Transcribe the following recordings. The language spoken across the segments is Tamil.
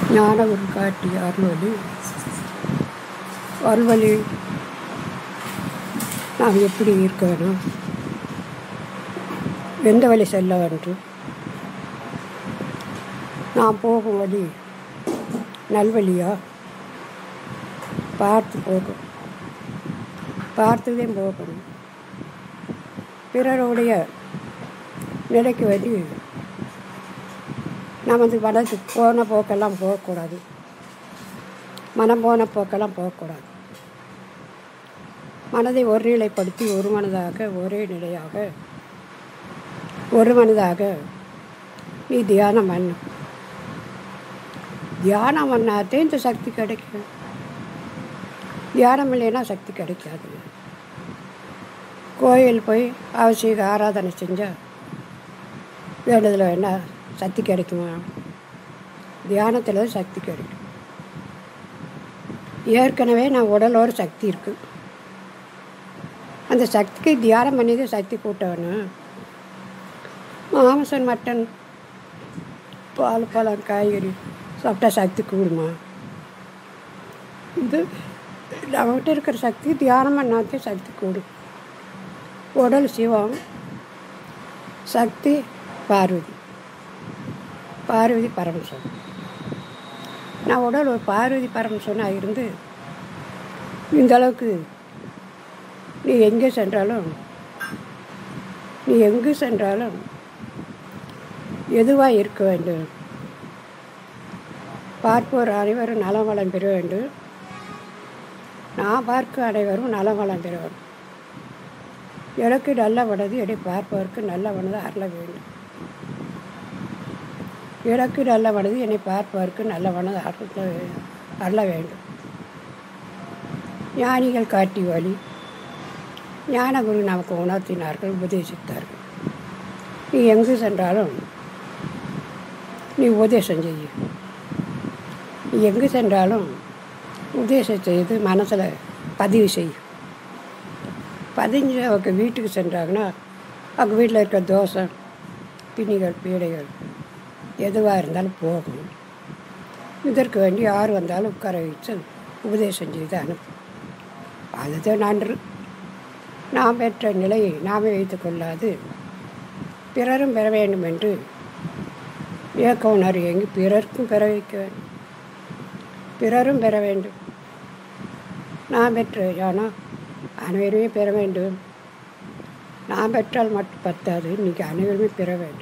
ஞானகுரு காட்டிய அருள்வழி அருள்வழி நாம் எப்படி இருக்க வேணும் எந்த வழி செல்ல வேண்டும் நாம் போகும் வழி நல்வழியா பார்த்து போகும் பார்த்துதான் போகணும் பிறருடைய நிலைக்கு வந்து நமது மனது போன போக்கெல்லாம் போகக்கூடாது மனம் போன போக்கெல்லாம் போகக்கூடாது மனதை ஒருநிலைப்படுத்தி ஒரு மனதாக ஒரே நிலையாக ஒரு மனதாக நீ தியானம் பண்ணு தியானம் பண்ணாதே இந்த சக்தி கிடைக்கும் தியானம் இல்லைன்னா சக்தி கிடைக்காது கோயில் போய் அவசிய ஆராதனை செஞ்சால் வேண்டுதல் என்ன சக்தி கிடைக்குமா தியானத்தில் தான் சக்தி கிடைக்கும் ஏற்கனவே நான் உடலோட சக்தி இருக்குது அந்த சக்திக்கு தியானம் பண்ணி தான் சக்தி கூட்டணும் மாமசன் மட்டன் பால் பழம் காய்கறி சாப்பிட்டா சக்தி கூடுமா இது நம்மகிட்ட இருக்கிற சக்தி தியானம் பண்ணாதே சக்தி கூடும் உடல் சிவம் சக்தி பார்வதி பார்வதி பரமசிவம் நான் உடல் ஒரு பார்வதி பரமசிவனாக இருந்து இந்த அளவுக்கு நீ எங்கே சென்றாலும் நீ எங்கு சென்றாலும் எதுவாக இருக்க வேண்டும் பார்ப்போர் அனைவரும் நலம் வளம் பெற வேண்டும் நான் பார்க்க அனைவரும் நலம் வளம் பெற வேண்டும் எனக்கு நல்ல வனது என்னை பார்ப்பவருக்கு நல்ல வனது அருள வேண்டும் எனக்கு நல்ல வனது என்னை பார்ப்பவருக்கு நல்ல வனது அருள அருள வேண்டும் ஞானிகள் காட்டி வழி ஞானகுரு நமக்கு உணர்த்தினார்கள் உபதேசித்தார்கள் நீ எங்கு சென்றாலும் நீ உபதேசம் செய்ய நீ எங்கு சென்றாலும் உபதேசம் செய்து மனசில் பதிவு செய்யும் பதிஞ்சு அவங்க வீட்டுக்கு சென்றாங்கன்னா அவங்க வீட்டில் இருக்க தோசை பிணிகள் பீடைகள் எதுவாக இருந்தாலும் போகும் இதற்கு வேண்டி யார் வந்தாலும் உட்கார வச்சு உபதேசம் செய்து அனுப்பும் அதுதான் நன்று நாம் பெற்ற நிலையை நாமே வைத்து கொள்ளாது பிறரும் பெற வேண்டும் என்று இயக்க உணர்வு எங்கு பிறருக்கும் பெற வைக்க வேண்டும் பிறரும் பெற வேண்டும் நான் பெற்ற ஆனால் அனைவருமே பெற வேண்டும் நான் பெற்றால் மட்டும் பத்தாது இன்றைக்கி அனைவருமே பெற வேண்டும்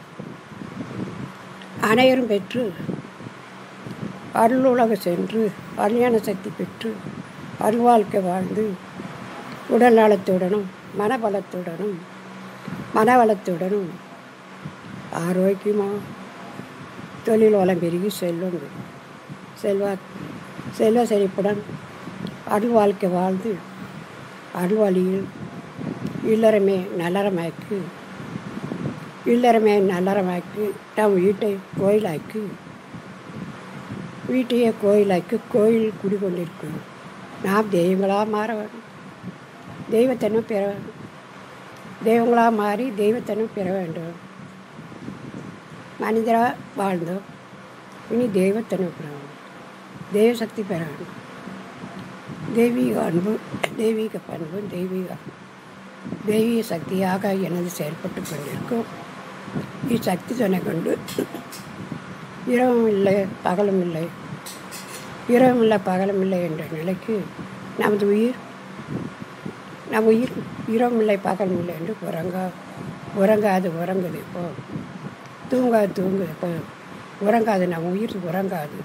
அனைவரும் பெற்று அருளுலக சென்று அருளியான சக்தி பெற்று அருள்வாழ்க்கை வாழ்ந்து உடல் நலத்துடனும் மனபலத்துடனும் மனவளத்துடனும் ஆரோக்கியமாக தொழில் வளம் பெருகி செல்வம் செல்வா செல்வ செழிப்புடன் அருள் வாழ்க்கை வாழ்ந்து அருள்வழியில் இல்லறமே நல்லறமாக்கி இல்லறமே நல்லறமாக்கி நம் வீட்டை கோயிலாக்கி வீட்டையே கோயிலாக்கி கோயில் குடிக்கொண்டிருக்கும் நாம் தெய்வங்களாக மாற வேண்டும் தெய்வத்தனம் பெற வேண்டும் தெய்வங்களாக மாறி தெய்வத்தனம் பெற வேண்டும் மனிதராக வாழ்ந்தோம் இனி தெய்வத்தனம் பெற வேண்டும் தெய்வ சக்தி பெற வேண்டும் தெய்வீக அன்பு தெய்வீக பண்பு தெய்வீக தெய்வீக சக்தியாக எனது செயல்பட்டு கொண்டிருக்கும் இச்சக்தி துணை கொண்டு இரவும் இல்லை பகலும் இல்லை இரவும் இல்லை பகலும் இல்லை என்ற நிலைக்கு நமது உயிர் நம் உயிர் இரவும் இல்லை பகலும் இல்லை என்று உறங்கா உறங்காது உறங்குது இப்போ தூங்காது தூங்குது இப்போ உறங்காது நம் உயிர் உறங்காது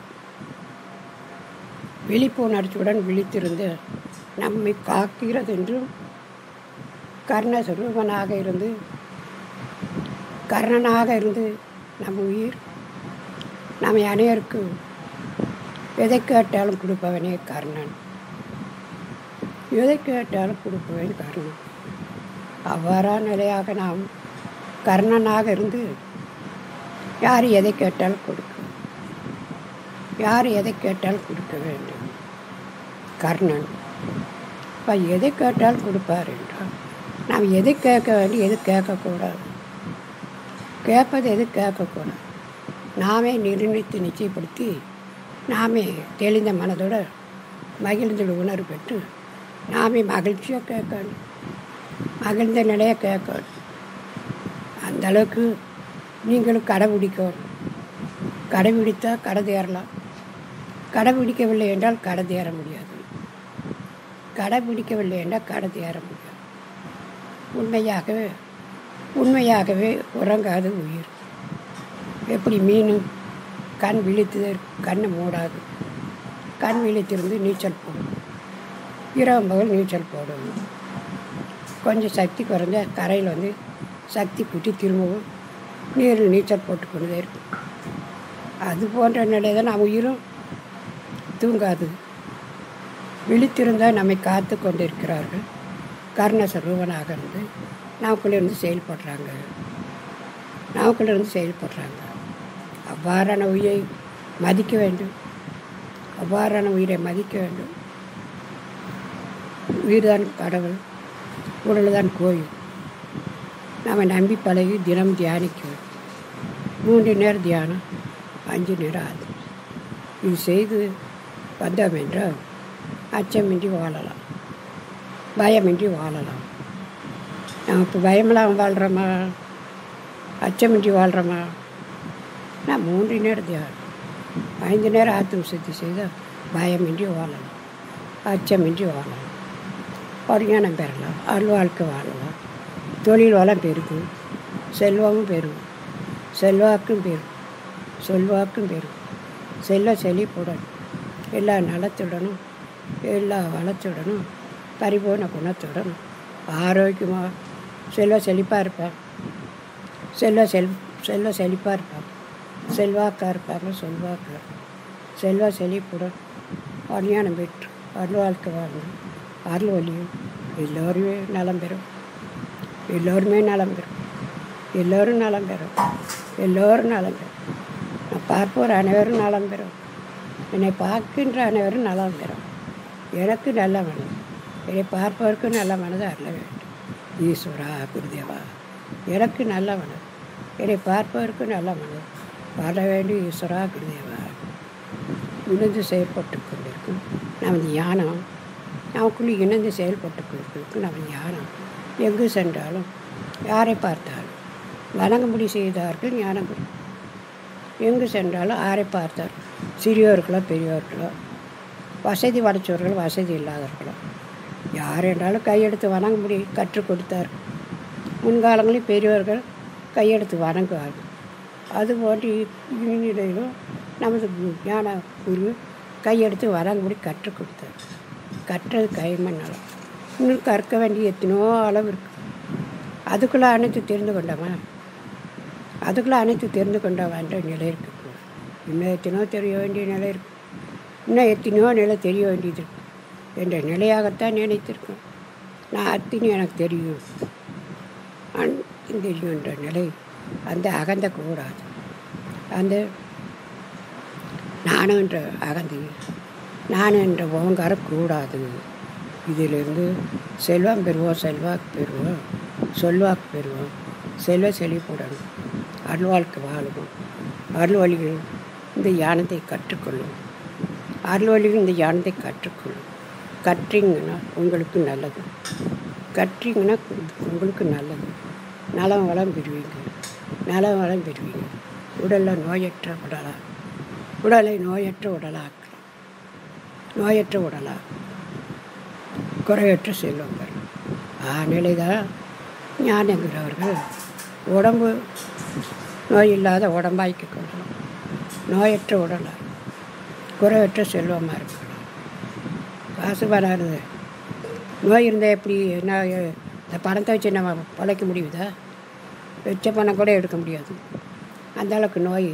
விழிப்புணர்ச்சியுடன் விழித்திருந்து நம்மை காக்கிறது என்றும் கர்ண சுரூபனாக இருந்து கர்ணனாக இருந்து நம் உயிர் நம்ம அனைவருக்கும் எதை கேட்டாலும் கொடுப்பவனே கர்ணன் எதை கேட்டாலும் கொடுப்பவன் கர்ணன் அவ்வாறான நிலையாக நாம் கர்ணனாக இருந்து யார் எதை கேட்டாலும் கொடுக்க யார் எதை கேட்டாலும் கொடுக்க வேண்டும் கர்ணன் இப்போ எதை கேட்டாலும் கொடுப்பார் என்றால் நாம் எதை கேட்க வேண்டிய எது கேட்கக்கூடாது கேட்பது எது கேட்கக்கூடாது நாமே நிர்ணயித்து நிச்சயப்படுத்தி நாமே தெளிந்த மனதோட மகிழ்ந்த உணர்வு பெற்று நாமே மகிழ்ச்சியாக கேட்கணும் மகிழ்ந்த நிலையை கேட்கணும் அந்த அளவுக்கு நீங்களும் கடைபிடிக்கணும் கடைபிடித்தால் கடை தேரலாம் கடைபிடிக்கவில்லை என்றால் கடை தேர முடியாது கடைபிடிக்கவில்லை என்றால் கடை தேர முடியாது உண்மையாகவே உண்மையாகவே உறங்காது உயிர் எப்படி மீன் கண் விழித்து கண்ணை மூடாது கண் விழித்திருந்து நீச்சல் போடும் இரவு பகல் நீச்சல் போடணும் கொஞ்சம் சக்தி குறைஞ்ச கரையில் வந்து சக்தி குட்டி திரும்பவும் நீரில் நீச்சல் போட்டுக்கொண்டே இருக்கும் அது போன்ற நிலையை தான் நம்ம உயிரும் தூங்காது விழித்திருந்தால் நம்மை காத்து கொண்டிருக்கிறார்கள் கர்ண சர்வனாக இருந்து நமக்குள்ளே இருந்து செயல்படுறாங்க நமக்குள்ளே இருந்து செயல்படுறாங்க அவ்வாறான உயிரை மதிக்க வேண்டும் அவ்வாறான உயிரை மதிக்க வேண்டும் உயிர்தான் கடவுள் உடல் தான் கோயில் நாம் நம்பி பழகி தினம் தியானிக்க வேண்டும் மூன்று நேரம் தியானம் அஞ்சு நேரம் ஆகுது இது செய்து வந்தோம் என்றால் அச்சமின்றி வாழலாம் பயமின்றி வாழலாம் நம்ம இப்போ பயமெல்லாம் வாழ்கிறோமா அச்சமின்றி வாழ்கிறோமா நான் மூன்று நேரம் தியானம் ஐந்து நேரம் ஆத்தும் சுத்தி செய்தால் பயமின்றி வாழலாம் அச்சமின்றி வாழலாம் பரிஞானம் பெறலாம் அருள் வாழ்க்கை வாழலாம் தொழில் வளம் பெருகும் செல்வமும் பெருகும் செல்வாக்கும் பெருகும் செல்வாக்கும் பெருகும் செல்வ செழிப்புடன் எல்லா நலத்துடனும் எல்லா வளத்துடனும் பரிபூர்ண குணத்துடனும் ஆரோக்கியமாக செல்வ செழிப்பாக இருப்பான் செல்வ செல் செல்வ செழிப்பாக இருப்பாங்க செல்வாக்காக இருப்பாங்க செல்வாக்காக செல்வ செழிப்புடன் அஞ்ஞானம் பெற்று அருள் வாழ்க்கை வாழணும் அருள் ஒளியும் எல்லோருமே நலம் பெறும் எல்லோருமே நலம் பெறும் எல்லோரும் நலம் பெறும் எல்லோரும் நலம் பெறும் நான் பார்ப்போர் அனைவரும் நலம் பெறும் என்னை பார்க்கின்ற அனைவரும் நலம் பெறும் எனக்கு நல்ல மனது என்னை பார்ப்பவருக்கு நல்ல மனது அருள வேண்டும் ஈஸ்வரா குருதேவா எனக்கு நல்ல மனது என்னை பார்ப்பவருக்கு நல்ல மனது பாட வேண்டும் ஈஸ்வரா குருதேவா இணைந்து செயல்பட்டு கொண்டிருக்கும் நமது ஞானம் நமக்குள்ளே இணைந்து செயல்பட்டு கொண்டிருக்கும் நமது ஞானம் எங்கு சென்றாலும் யாரை பார்த்தாலும் வணங்கும்படி செய்தார்கள் ஞானகுரு எங்கு சென்றாலும் யாரை பார்த்தார் சிறியோர்களோ பெரியோர்களோ வசதி படைச்சவர்களோ வசதி இல்லாதவர்களோ யார் என்றாலும் கையெடுத்து வணங்கும்படி கற்றுக் கொடுத்தார் முன்காலங்களில் பெரியோர்கள் கையெடுத்து வணங்குவார்கள் அதுபோன்று இந்நிலையிலும் நமது கு- ஞான குரு கையெடுத்து வணங்கும்படி கற்றுக் கொடுத்தார் கற்றது கைமண்ணளம் இன்னும் கற்க வேண்டிய எத்தனையோ அளவு இருக்கு அதுக்குள்ளே அனைத்து தெரிந்து கொண்டோமா அதுக்குள்ளே அனைத்து தெரிந்து கொண்டோமான்ற நிலை இருக்கு இன்னும் எத்தனையோ தெரிய வேண்டிய நிலை இருக்கு இன்னும் எத்தனையோ நிலை தெரிய வேண்டியது இருக்கு என்ற நிலையாகத்தான் நினைத்திருக்கோம் நான் அத்தினி எனக்கு தெரியும் அனைத்தும் தெரியும் என்ற நிலை அந்த அகந்த கூடாது அந்த நானும் என்ற அகந்தி நான் என்ற ஓங்காரம் கூடாது இதிலிருந்து செல்வம் பெறுவோம் செல்வாக்கு பெறுவோம் சொல்வாக்கு பெறுவோம் செல்வ செழிப்புடன் அருள்வாழ்க்கை வாழுவோம் அருள்வழிகள் இந்த யானத்தை கற்றுக்கொள்ளும் அருள்வழிகள் இந்த யானத்தை கற்றுக்கொள்ளும் கற்றீங்கன்னா உங்களுக்கு நல்லது கற்றீங்கன்னா உங்களுக்கு நல்லது நலம் வளம் பெறுவீங்க நலம் வளம் பெறுவீங்க உடலில் நோயற்ற உடலாக உடலை நோயற்ற உடலாக்கலாம் நோயற்ற உடலா குறையற்ற செல்வம் பெறும் ஆநிலை தான் ஞானங்கிறவர்கள் உடம்பு நோய் இல்லாத உடம்பாக்கி கொள்ளலாம் நோயற்ற உடலாக குறையற்ற செல்வமாக இருக்கலாம் காசு வராது நோய் இருந்தால் எப்படி என்ன இந்த பணத்தை வச்சு நம்ம பிழைக்க முடியுதா வச்ச பணம் கூட எடுக்க முடியாது அந்த அளவுக்கு நோய்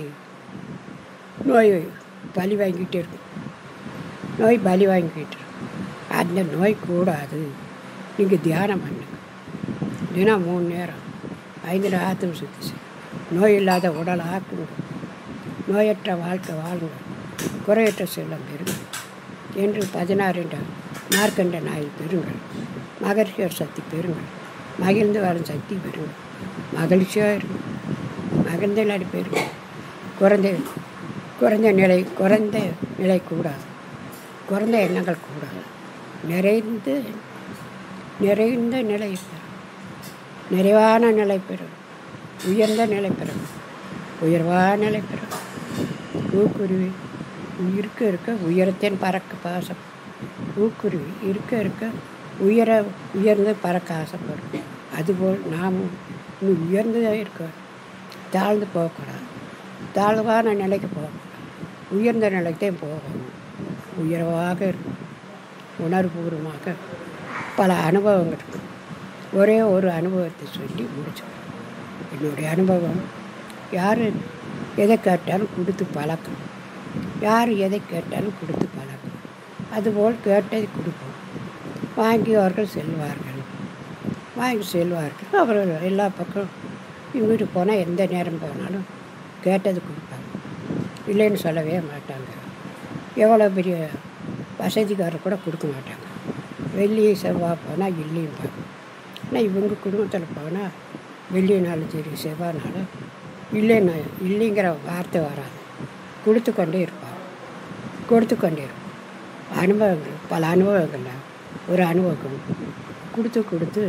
நோய் பலி வாங்கிக்கிட்டே இருக்கும் நோய் பலி வாங்கிக்கிட்டு இருக்கும். அந்த நோய் கூடாது நீங்கள் தியானம் பண்ணுங்க தினம் மூணு நேரம் ஐந்து நேரம் ஆத்தும் சுத்தி செய்யுங்க. நோய் இல்லாத உடல் ஆக்குங்க நோயற்ற வாழ்க்கை வாழுங்க குறையற்ற செல்லம் பெறுங்க என்று பதினாறு என்ற மார்க்கண்ட நாயில் பெறுங்கள் மகர்ஷியர் சக்தி பெறுங்கள் மகிழ்ந்து வாழும் சக்தி பெறுங்கள் மகிழ்ச்சியாக இருங்க மகிழ்ந்த நாடு பெறுங்க குறைந்த குறைந்த நிலை குறைந்த நிலை கூடாது குறைந்த எண்ணங்கள் கூடாது நிறைந்து நிறைந்த நிலை பெறும் நிறைவான நிலை பெறும் உயர்ந்த நிலை பெறும் உயர்வான நிலை பெறும் ஊக்குருவி இருக்க இருக்க உயரத்தின் பறக்க பாசம் ஊக்குருவி இருக்க இருக்க உயர உயர்ந்து பறக்க ஆசைப்படும் அதுபோல் நாமும் இன்னும் உயர்ந்ததாக இருக்க தாழ்ந்து போகக்கூடாது தாழ்வான நிலைக்கு போகக்கூடாது உயர்ந்த நிலைக்கே போகணும் உயர்வாக இருக்கும் உணர்வுபூர்வமாக பல அனுபவங்கள் இருக்கு ஒரே ஒரு அனுபவத்தை சொல்லி முடிச்சோம் என்னுடைய அனுபவம் யார் எதை கேட்டாலும் கொடுத்து பழக்கம் யார் எதை கேட்டாலும் கொடுத்து பழக்கம் அதுபோல் கேட்டதை கொடுப்போம் வாங்கியவர்கள் செல்வார்கள் வாங்கி செல்வார்கள் அவர்கள் எல்லா பக்கம் எங்கள் வீட்டுக்கு போனால் எந்த நேரம் போனாலும் கேட்டது கொடுப்பாங்க இல்லைன்னு சொல்லவே மாட்டாங்க எவ்வளோ பெரிய வசதிக்காரர் கூட கொடுக்க மாட்டாங்க வெள்ளி செவ்வாய் போனால் இல்லையும் ஆனால் இவங்க குடும்பத்தில் போனால் வெள்ளினாலும் சரி செவ்வாய்னாலும் இல்லைன்னு இல்லைங்கிற வார்த்தை வராது கொடுத்து கொண்டே இருப்பாங்க கொடுத்து கொண்டே இருப்பாங்க அனுபவங்கள் பல அனுபவங்கள்ல ஒரு அனுபவம் கொடுத்து கொடுத்து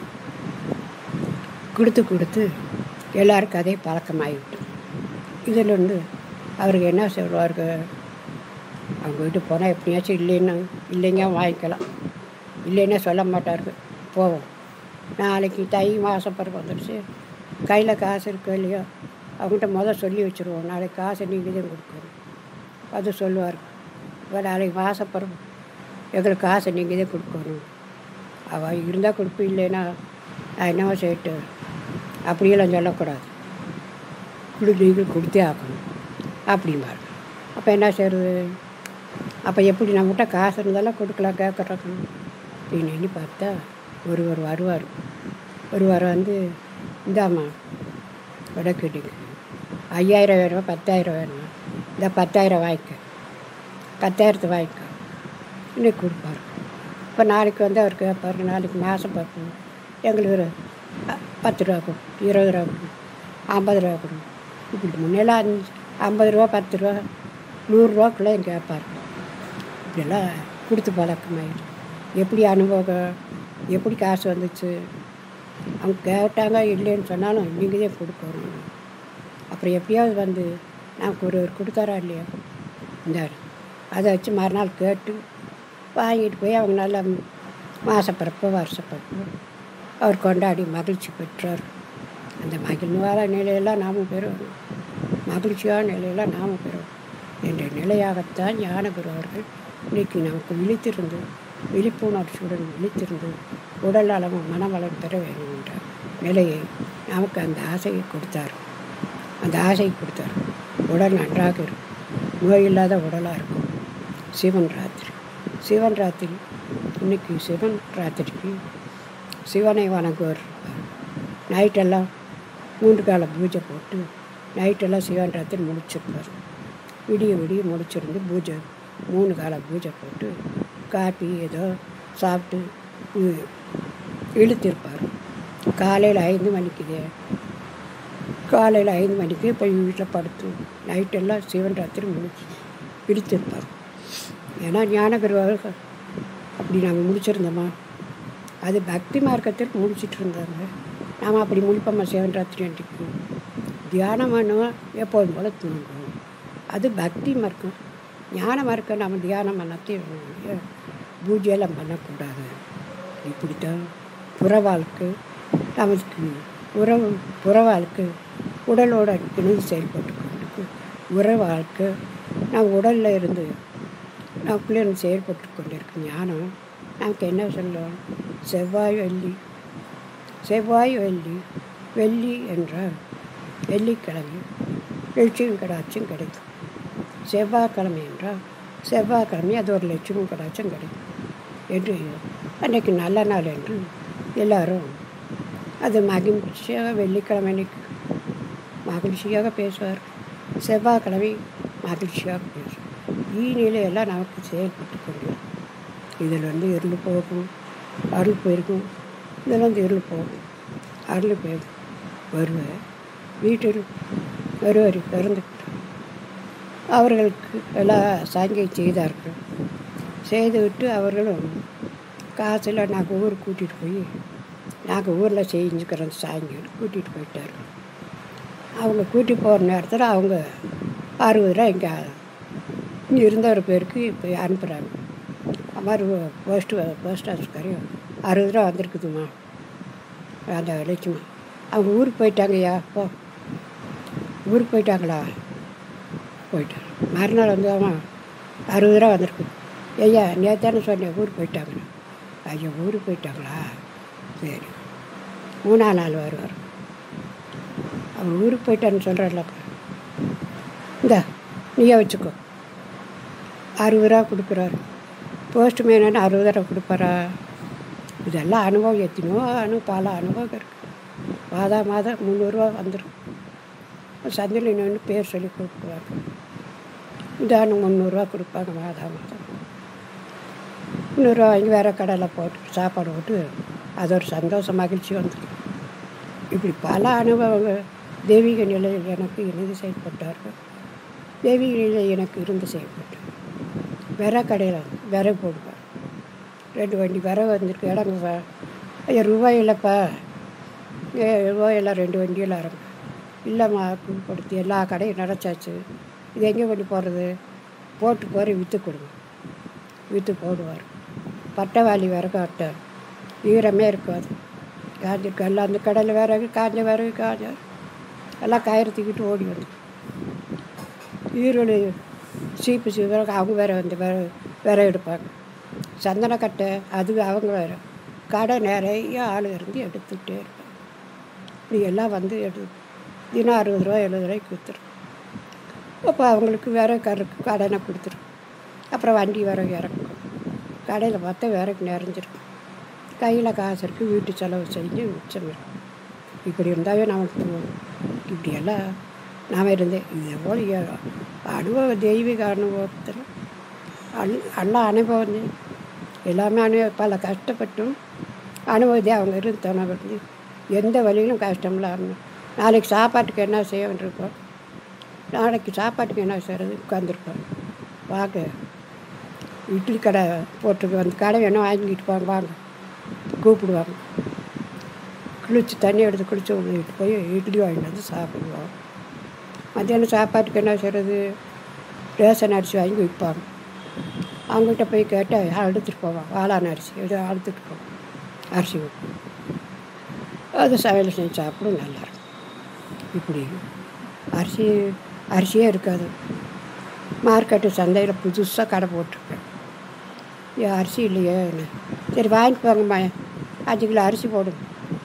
கொடுத்து கொடுத்து எல்லாருக்கும் அதே பழக்கமாகிவிட்டு இதில் வந்து அவருக்கு என்ன சொல்வார்கள் அவங்க வீட்டுக்கு போனால் எப்படியாச்சும் இல்லைன்னு இல்லைங்க வாங்கிக்கலாம் இல்லைன்னா சொல்ல மாட்டார்கள் போவோம் நாளைக்கு தை மாதம் பிறகு வந்துடுச்சு கையில் காசு இருக்கோ இல்லையோ அவங்ககிட்ட முதல் சொல்லி வச்சுருவோம் நாளைக்கு காசு நீங்கள் தான் கொடுக்கணும் அது சொல்லுவார் இப்போ நாளைக்கு மாதம் பிறகு எங்களுக்கு காசு நீங்கள் தான் கொடுக்கணும் அவள் இருந்தால் கொடுப்பு இல்லைன்னா நான் என்னவோ செய்யட்டு அப்படியெல்லாம் சொல்லக்கூடாது கொடு நீங்கள் கொடுத்தே ஆக்கணும் அப்படிம்பாரு அப்போ என்ன செய்கிறது அப்போ எப்படி நம்மகிட்ட காசு இருந்தாலும் கொடுக்கலாம் கேட்குறோம் அப்படின்னு எண்ணி பார்த்தா ஒருவர் வருவார் ஒருவர் வந்து இந்தாம்மா வடக்கடிக்கு ஐயாயிரம் வேணுமா பத்தாயிரம் வேணுமா இந்த பத்தாயிரம் வாங்கிக்க பத்தாயிரத்து வாங்கிக்க இன்னைக்கு கொடுப்பாரு இப்போ நாளைக்கு வந்து அவர் கேட்பாரு நாளைக்கு மாதம் பார்க்கணும் எங்களுக்கு ஒரு அ, பத்து ரூபா கொடு இருபது ரூபா கொடு ஐம்பது ரூபா கொடு இப்படி முன்னெல்லாம் அஞ்சு ஐம்பது ரூபா பத்து ரூபா நூறுரூவாக்குள்ளே கேட்பாரு இப்படியெல்லாம் கொடுத்து பழக்கமாயிடுச்சு எப்படி அனுபவம் எப்படி காசு வந்துச்சு அவங்க கேட்டாங்க இல்லைன்னு சொன்னாலும் நீங்கள் தான் கொடுக்கணும் அப்புறம் எப்படியாவது வந்து நமக்கு ஒரு ஒரு கொடுத்தாரா இல்லையா இந்தாரு அதை வச்சு மறுநாள் கேட்டு வாங்கிட்டு போய் அவங்க நல்லா மாசப்பிறப்பு வருஷப்பிறப்பு அவர் கொண்டாடி மகிழ்ச்சி பெற்றார் அந்த மகிழ்வான நிலையெல்லாம் நாமும் பெறுவோம் மகிழ்ச்சியான நிலையெல்லாம் நாமும் பெறுவோம் என்ற நிலையாகத்தான் ஞானகுரு அவர்கள் இன்னைக்கு நமக்கு விழித்திருந்து விழிப்புணர்ச்சியுடன் விழித்திருந்து உடல் அளவும் மனவளம் பெற வேண்டும் என்ற நிலையை நமக்கு அந்த ஆசையை கொடுத்தார் அந்த ஆசையை கொடுத்தார் உடல் நன்றாக இருக்கும் நோய் இல்லாத உடலாக இருக்கும் சிவன் ராத்திரி சிவன் ராத்திரி இன்னைக்கு சிவன் ராத்திரிக்கு சிவனை வணங்குவார் நைட்டெல்லாம் மூன்று கால பூஜை போட்டு நைட்டெல்லாம் சிவன் ராத்திரி முடிச்சிருப்பார் விடிய விடிய முடிச்சிருந்து பூஜை மூணு கால பூஜை போட்டு காப்பி ஏதோ சாப்பிட்டு இ- இழுத்திருப்பார் காலையில் ஐந்து மணிக்குதே காலையில் ஐந்து மணிக்கு போய் வீட்டில் படுத்து நைட்டெல்லாம் சிவன் ராத்திரி முடிச்சு இழுத்திருப்பார் ஏன்னா ஞான பெறுவார்கள் அப்படி நாங்கள் முடிச்சிருந்தோமா அது பக்தி மார்க்கத்தில் முடிச்சிட்டு இருந்தாங்க நாம் அப்படி முடிப்போமா சிவன் ராத்திரி அன்றைக்கு தியானம் பண்ணுவோம் எப்போதும் போல் தூங்குவோம் அது பக்தி மார்க்கம் ஞான மார்க்கம் நம்ம தியானம் பண்ணத்தையும் பூஜையெல்லாம் பண்ணக்கூடாது இப்படித்தான் புற வாழ்க்கை நமக்கு உறவு புற வாழ்க்கை உடலோட இணைந்து செயல்பட்டு கொண்டிருக்கு உற வாழ்க்கை நம்ம உடலில் இருந்து நமக்குள்ளே இருந்து செயல்பட்டு கொண்டிருக்கு ஞானம் நமக்கு என்ன சொல்லுவோம் செவ்வாய் வெள்ளி செவ்வாய் வெள்ளி வெள்ளி என்றால் வெள்ளிக்கிழமை லட்சுமி கடாட்சியம் கிடைக்கும் செவ்வாய்க்கிழமை என்றால் செவ்வாய்க்கிழமை அது ஒரு லட்சுமி கடாட்சியம் கிடைக்கும் என்று அன்னைக்கு நல்ல நாள் என்று எல்லாரும் அது மகிழ்ச்சியாக வெள்ளிக்கிழமை அன்னைக்கு மகிழ்ச்சியாக பேசுவார் செவ்வாய்க்கிழமை மகிழ்ச்சியாக பேசுவார் ஈ நிலையெல்லாம் நமக்கு செயல்பட்டு கொண்டிருக்கும் இதில் வந்து இருள் போகும் அருள் போயிருக்கும் இதில் வந்து இருள் போகும் அருள் போயிருக்கும் வருவார் வீட்டில் ஒருவர் பிறந்துக்கிட்டார் அவர்களுக்கு எல்லாம் சங்கை செய்தார்கள் செய்துவிட்டு அவர்களும் காசில் நாங்கள் ஊருக்கு கூட்டிகிட்டு போய் நாங்கள் ஊரில் செஞ்சுக்கிறோம் சாயங்காலம் கூட்டிகிட்டு போயிட்டாரு அவங்க கூட்டி போகிற நேரத்தில் அவங்க அறுபது ரூபா இங்கே இங்கே இருந்த ஒரு பேருக்கு இப்போ அனுப்புகிறாங்க மாதிரி போஸ்ட்டு போஸ்ட் ஆஃபீஸ்காரையும் அறுபது ரூபா வந்திருக்குதுமா அந்த லட்சுமா அவங்க ஊருக்கு போயிட்டாங்கய்யா போ ஊருக்கு போயிட்டாங்களா போயிட்டார் மறுநாள் வந்து அவன் அறுபது ரூபா வந்திருக்கு ஐயா நேத்தானே சொன்னேன் ஊருக்கு போயிட்டாங்க ஐயா ஊருக்கு போயிட்டாங்களா சரி மூணாம் நாள் வருவார் அவர் ஊருக்கு போயிட்டான்னு சொல்கிறான்லப்பா இந்த நீயே வச்சுக்கோ அறுபது ரூபா கொடுக்குறாரு போஸ்ட் மேனு அறுபது ரூபா கொடுப்பாரா இதெல்லாம் அனுபவம் எத்தனையோ அனு பல அனுபவம் இருக்குது மாதம் மாதம் முந்நூறுரூவா வந்துடும் சந்தையில் இன்னொன்று பேர் சொல்லி கொடுக்குவாங்க இதானு முந்நூறுரூவா கொடுப்பாங்க மாதம் மாதம் முந்நூறுரூவா வாங்கி வேறு கடையில் போட்டு சாப்பாடு போட்டு அது ஒரு சந்தோஷம் மகிழ்ச்சி வந்துடும் இப்படி பல அனுபவங்கள் தெய்வீக நிலையில் எனக்கு இணைந்து செயல்பட்டார்கள் தெய்வீக நிலையில் எனக்கு இருந்து செயல்பட்டார் விற கடையில் விறகு போடுவேன் ரெண்டு வண்டி விறகு வந்திருக்கு இடங்க ஐயா ரூபாய் இல்லைப்பா ஏ ரூபாயெல்லாம் ரெண்டு வண்டியில் இறங்க இல்லைம்மா கொடுத்து எல்லா கடையும் நினச்சாச்சு இது எங்கே கொண்டு போகிறது போட்டு போகிற விற்று கொடுங்க விற்று போடுவார் பட்டைவாளி விறகு அட்டை ஈரமே இருக்காது காஞ்சிருக்கு எல்லாம் அந்த கடையில் விறகு காஞ்ச விறகு காஞ்ச எல்லாம் கயிறு தூக்கிட்டு ஓடி வந்து ஈரோடு சீப்பு சீப்பு அவங்க வேறு வந்து வேற வேற எடுப்பாங்க சந்தனக்கட்டை அது அவங்க வேறு கடை நிறைய ஆள் இருந்து எடுத்துக்கிட்டே இருப்பாங்க இப்படி எல்லாம் வந்து எடு தினம் அறுபது ரூபா எழுபது ரூபாய்க்கு விற்றுரும் அப்போ அவங்களுக்கு வேற கருக்கு கடனை கொடுத்துரும் அப்புறம் வண்டி விறகு இறக்கும் கடையில் பார்த்தா விறகு நிறைஞ்சிருக்கும் கையில் காசு இருக்குது வீட்டு செலவு செஞ்சு மிச்சம் இருக்கும் இப்படி இருந்தாவே நமக்கு இப்படியெல்லாம் நான் இருந்தேன் இதே போல் அனுபவம் தெய்வீக அனுபவத்தில் அனு எல்லா அனுபவம் தான். எல்லாமே அனுபவ பல கஷ்டப்பட்டும் அனுபவத்தை அவங்க இருந்தோம் வந்து எந்த வழியிலும் கஷ்டம் இல்லாமல் நாளைக்கு சாப்பாட்டுக்கு என்ன செய்ய வேண்டியிருக்கோம் நாளைக்கு சாப்பாட்டுக்கு என்ன செய்கிறது உட்காந்துருக்கோம் வாங்க இட்லி கடை போட்டிருக்கு வந்து கடை வேணும் வாங்கிட்டு போங்க வாங்க கூப்பிடுவாங்க குளிச்சு தண்ணி எடுத்து குளிச்சு விட்டு போய் இட்லி வாங்கிட்டு வந்து சாப்பிடுவோம் மத்தியானம் சாப்பாட்டுக்கு என்ன செய்கிறது ரேஷன் அரிசி வாங்கி விற்பாங்க அவங்ககிட்ட போய் கேட்டால் எடுத்துகிட்டு போவான் வாளான அரிசி எடு எடுத்துகிட்டு போவோம் அரிசி வைப்போம் அது சமையல் செஞ்சு சாப்பிடும் நல்லாயிருக்கும் இப்படி அரிசி அரிசியே இருக்காது மார்க்கெட்டு சந்தையில் புதுசாக கடை போட்டிருக்கேன் ஏன் அரிசி இல்லையே என்ன சரி வாங்கிட்டு போங்கம்மா அஞ்சு கிலோ அரிசி போடுங்க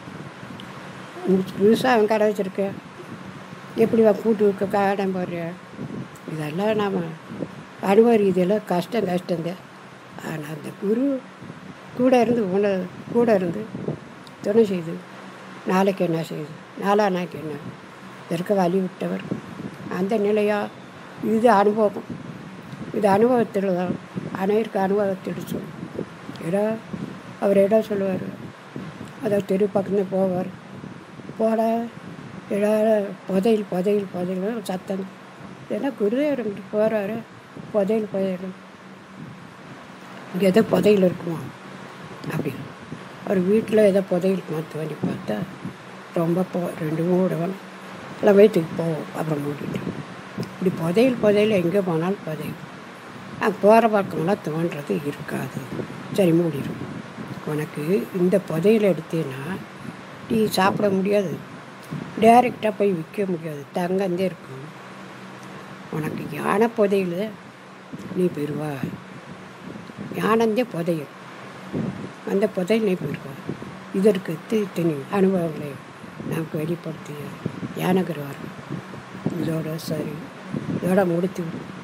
புதுசாக அவன் கடை வச்சுருக்கேன் எப்படி வா கூட்டு வைக்க காடம் போடுற இதெல்லாம் நாம் அனுபவம் இதெல்லாம் கஷ்டம் கஷ்டந்தான் ஆனால் அந்த குரு கூட இருந்து உண கூட இருந்து துணை செய்து நாளைக்கு என்ன செய்யுது நாளா நாளைக்கு என்ன இருக்க வழி விட்டவர் அந்த நிலையா இது அனுபவம் இது அனுபவத்தில் தான் அனைவருக்கு அனுபவத்தில் சொல்லும் ஏதோ அவர் இடம் சொல்லுவார் அதை தெரு பக்கத்தில் போவார் போட ஏதாவது புதையில் புதையில் புதையில் சத்தம் ஏன்னா குருதேவர் இங்கிட்டு போகிறாரு புதையில் புதையில் இங்கே எதோ புதையில் இருக்குமா அப்படின்னு அவர் வீட்டில் ஏதோ புதையில் மாற்று பண்ணி பார்த்தா ரொம்ப போ ரெண்டு மூணு வேணும் எல்லாம் வயிற்றுக்கு போவோம் அப்புறம் மூடிட்டு இப்படி புதையில் புதையில் எங்கே போனாலும் புதையில் அங்கே போகிற பக்கமெல்லாம் தோன்றது இருக்காது சரி மூடிடும் உனக்கு இந்த புதையில் எடுத்தீன்னா டீ சாப்பிட முடியாது டைரெக்டாக போய் விற்க முடியாது தங்கந்தே இருக்கும் உனக்கு யானை புதையில் நீ பெறுவா யானந்தே புதையும் அந்த புதையில் நீ பெறுவா இதற்கு இத்தனை அனுபவங்களை நமக்கு வெளிப்படுத்திய யானகர் வரும் இதோட சரி இதோட முடித்து